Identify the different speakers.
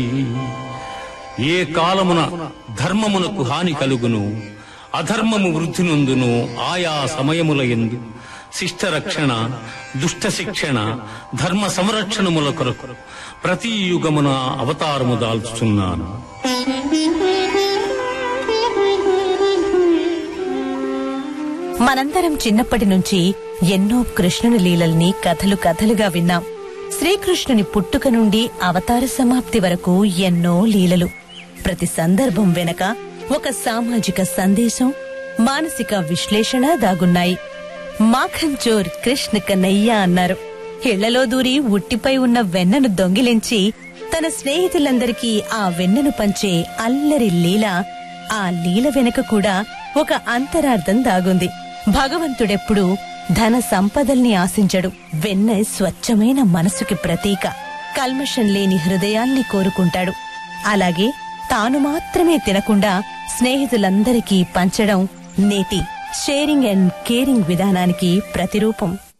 Speaker 1: ఏ కాలమున ధర్మమునకు హాని కలుగును అధర్మము వృద్ధి నొందును ఆయా సమయముల ఎందు శిష్ట రక్షణ దుష్ట శిక్షణ ధర్మ సంరక్షణముల కొరకు ప్రతి యుగమున అవతారము దాల్చుచున్నాను
Speaker 2: మనందరం చిన్నప్పటి నుంచి ఎన్నో కృష్ణుని లీలల్ని కథలు కథలుగా విన్నాం శ్రీకృష్ణుని పుట్టుక నుండి అవతార సమాప్తి వరకు ఎన్నో లీలలు ప్రతి సందర్భం వెనక ఒక సామాజిక సందేశం మానసిక విశ్లేషణ దాగున్నాయి మాఖన్ చోర్ కృష్ణ కన్నయ్య అన్నారు ఇళ్లలో దూరి ఉట్టిపై ఉన్న వెన్నను దొంగిలించి తన స్నేహితులందరికీ ఆ వెన్నను పంచే అల్లరి లీల ఆ లీల వెనుక కూడా ఒక అంతరార్థం దాగుంది భగవంతుడెప్పుడు ధన సంపదల్ని ఆశించడు వెన్న స్వచ్ఛమైన మనసుకి ప్రతీక కల్మషం లేని హృదయాల్ని కోరుకుంటాడు అలాగే తాను మాత్రమే తినకుండా స్నేహితులందరికీ పంచడం నేటి షేరింగ్ అండ్ కేరింగ్ విధానానికి ప్రతిరూపం